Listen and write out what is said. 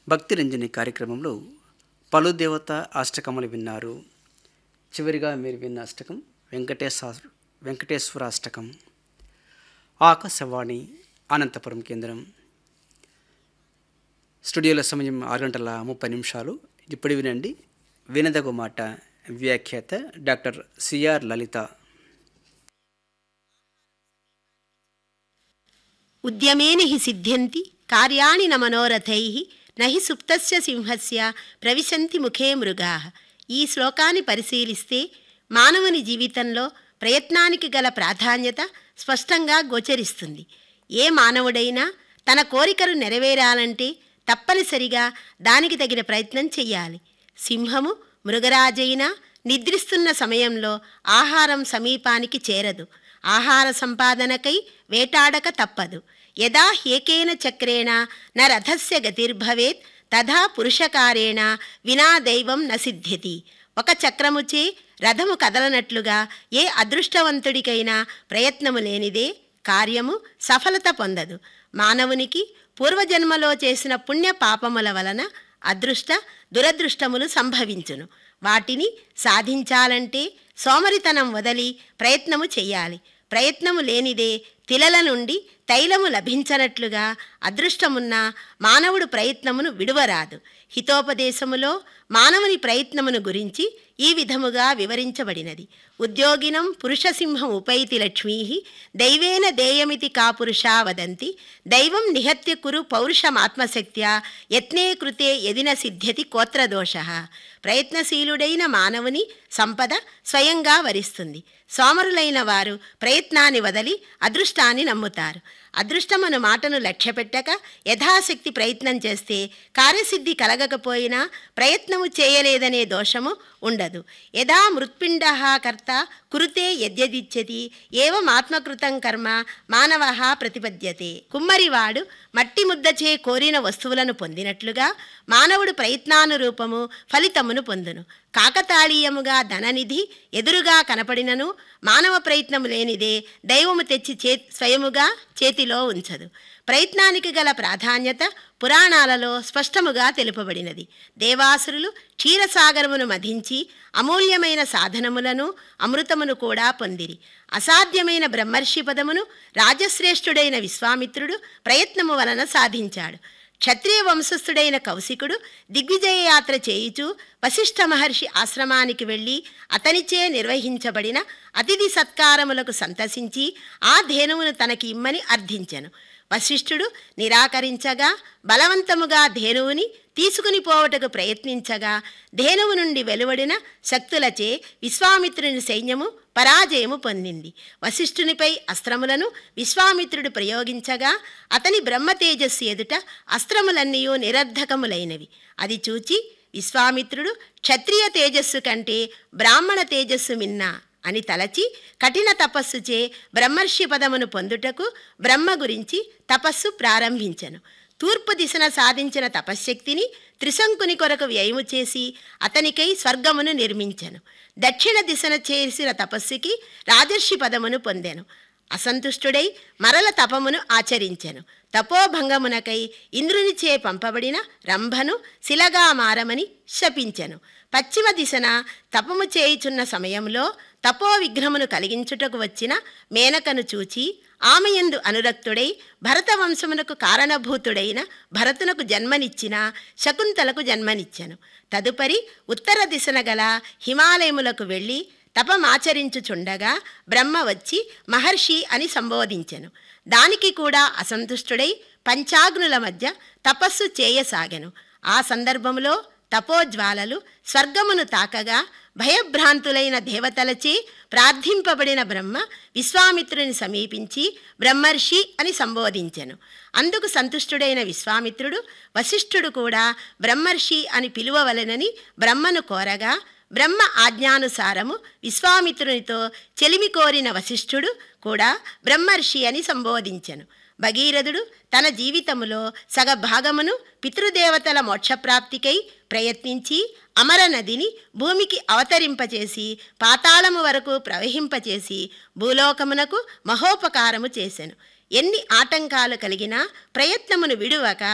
భక్తి రంజని కార్యక్రమంలో పలు దేవత అష్టకములు విన్నారు చివరిగా మీరు విన్న అష్టకం వెంకటేశ్వర వెంకటేశ్వర అష్టకం ఆకాశవాణి అనంతపురం కేంద్రం స్టూడియోలో సమయం ఆరు గంటల ముప్పై నిమిషాలు ఇప్పుడు వినండి వినదగు మాట వ్యాఖ్యాత డాక్టర్ సిఆర్ లలిత ఉద్యమేన హి సిద్ధ్యంతి కార్యాణి న మనోరథై నహి సుప్తస్య సింహస్య ప్రవిశంతి ముఖే మృగా ఈ శ్లోకాన్ని పరిశీలిస్తే మానవుని జీవితంలో ప్రయత్నానికి గల ప్రాధాన్యత స్పష్టంగా గోచరిస్తుంది ఏ మానవుడైనా తన కోరికలు నెరవేరాలంటే తప్పనిసరిగా దానికి తగిన ప్రయత్నం చెయ్యాలి సింహము మృగరాజైనా నిద్రిస్తున్న సమయంలో ఆహారం సమీపానికి చేరదు ఆహార సంపాదనకై వేటాడక తప్పదు యదా ఏకేన చక్రేణ న రథస్య గతిర్భవేత్ తథా పురుషకారేణ వినా దైవం న సిద్ధ్యతి ఒక చక్రముచే రథము కదలనట్లుగా ఏ అదృష్టవంతుడికైనా ప్రయత్నము లేనిదే కార్యము సఫలత పొందదు మానవునికి పూర్వజన్మలో చేసిన పుణ్య పాపముల వలన అదృష్ట దురదృష్టములు సంభవించును వాటిని సాధించాలంటే సోమరితనం వదలి ప్రయత్నము చెయ్యాలి ప్రయత్నము లేనిదే తిలల నుండి తైలము లభించనట్లుగా అదృష్టమున్న మానవుడు ప్రయత్నమును విడువరాదు హితోపదేశములో మానవుని ప్రయత్నమును గురించి ఈ విధముగా వివరించబడినది ఉద్యోగినం పురుషసింహం ఉపైతి లక్ష్మీ దైవేన దేయమితి కాపురుషా వదంతి దైవం నిహత్య కురు పౌరుషమాత్మశక్త్యా యత్నే కృతే ఎదిన సిద్ధ్యతి కోత్రదోష ప్రయత్నశీలుడైన మానవుని సంపద స్వయంగా వరిస్తుంది సోమరులైన వారు ప్రయత్నాన్ని వదలి అదృష్టాన్ని నమ్ముతారు అదృష్టమను మాటను లక్ష్యపెట్టక యథాశక్తి ప్రయత్నం చేస్తే కార్యసిద్ధి కలగకపోయినా ప్రయత్నము చేయలేదనే దోషము ఉండదు యథా మృత్పిండ కర్త కురుతే యద్యదిచ్చతి ఏవమాత్మకృతం కర్మ మానవ ప్రతిపద్యతే కుమ్మరివాడు మట్టి ముద్దచే కోరిన వస్తువులను పొందినట్లుగా మానవుడు ప్రయత్నానురూపము ఫలితమును పొందును కాకతాళీయముగా ధననిధి ఎదురుగా కనపడినను మానవ ప్రయత్నము లేనిదే దైవము తెచ్చి చే స్వయముగా చేతిలో ఉంచదు ప్రయత్నానికి గల ప్రాధాన్యత పురాణాలలో స్పష్టముగా తెలుపబడినది దేవాసురులు క్షీరసాగరమును మధించి అమూల్యమైన సాధనములను అమృతమును కూడా పొందిరి అసాధ్యమైన బ్రహ్మర్షి పదమును రాజశ్రేష్ఠుడైన విశ్వామిత్రుడు ప్రయత్నము వలన సాధించాడు క్షత్రియ వంశస్థుడైన కౌశికుడు దిగ్విజయ యాత్ర చేయుచు వశిష్ఠ మహర్షి ఆశ్రమానికి వెళ్ళి అతనిచే నిర్వహించబడిన అతిథి సత్కారములకు సంతసించి ఆ ధేనువును తనకి ఇమ్మని అర్థించెను వశిష్ఠుడు నిరాకరించగా బలవంతముగా ధేనువుని తీసుకుని పోవటకు ప్రయత్నించగా ధేనువు నుండి వెలువడిన శక్తులచే విశ్వామిత్రుని సైన్యము పరాజయము పొందింది వశిష్ఠునిపై అస్త్రములను విశ్వామిత్రుడు ప్రయోగించగా అతని బ్రహ్మ తేజస్సు ఎదుట అస్త్రములన్నీ నిరర్ధకములైనవి అది చూచి విశ్వామిత్రుడు క్షత్రియ తేజస్సు కంటే బ్రాహ్మణ తేజస్సు మిన్నా అని తలచి కఠిన తపస్సుచే బ్రహ్మర్షి పదమును పొందుటకు బ్రహ్మ గురించి తపస్సు ప్రారంభించెను తూర్పు దిశన సాధించిన తపశ్శక్తిని త్రిశంకుని కొరకు వ్యయము చేసి అతనికై స్వర్గమును నిర్మించెను దక్షిణ దిశన చేసిన తపస్సుకి రాజర్షి పదమును పొందెను అసంతుష్టుడై మరల తపమును ఆచరించెను తపోభంగమునకై ఇంద్రునిచే పంపబడిన రంభను శిలగా మారమని శపించెను పశ్చిమ దిశన తపము చేయుచున్న సమయంలో తపో విఘ్నమును కలిగించుటకు వచ్చిన మేనకను చూచి ఆమెయందు అనురక్తుడై భరత వంశమునకు కారణభూతుడైన భరతునకు జన్మనిచ్చిన శకుంతలకు జన్మనిచ్చెను తదుపరి ఉత్తర దిశన గల హిమాలయములకు వెళ్ళి తపమాచరించుచుండగా బ్రహ్మ వచ్చి మహర్షి అని సంబోధించెను దానికి కూడా అసంతుష్టుడై పంచాగ్నుల మధ్య తపస్సు చేయసాగెను ఆ సందర్భంలో తపోజ్వాలలు స్వర్గమును తాకగా భయభ్రాంతులైన దేవతలచే ప్రార్థింపబడిన బ్రహ్మ విశ్వామిత్రుని సమీపించి బ్రహ్మర్షి అని సంబోధించెను అందుకు సంతుష్టుడైన విశ్వామిత్రుడు వశిష్ఠుడు కూడా బ్రహ్మర్షి అని పిలువవలెనని బ్రహ్మను కోరగా బ్రహ్మ ఆజ్ఞానుసారము విశ్వామిత్రునితో చెలిమి కోరిన వశిష్ఠుడు కూడా బ్రహ్మర్షి అని సంబోధించెను భగీరథుడు తన జీవితములో సగభాగమును పితృదేవతల మోక్షప్రాప్తికై ప్రయత్నించి అమర నదిని భూమికి అవతరింపచేసి పాతాళము వరకు ప్రవహింపచేసి భూలోకమునకు మహోపకారము చేసెను ఎన్ని ఆటంకాలు కలిగినా ప్రయత్నమును విడువక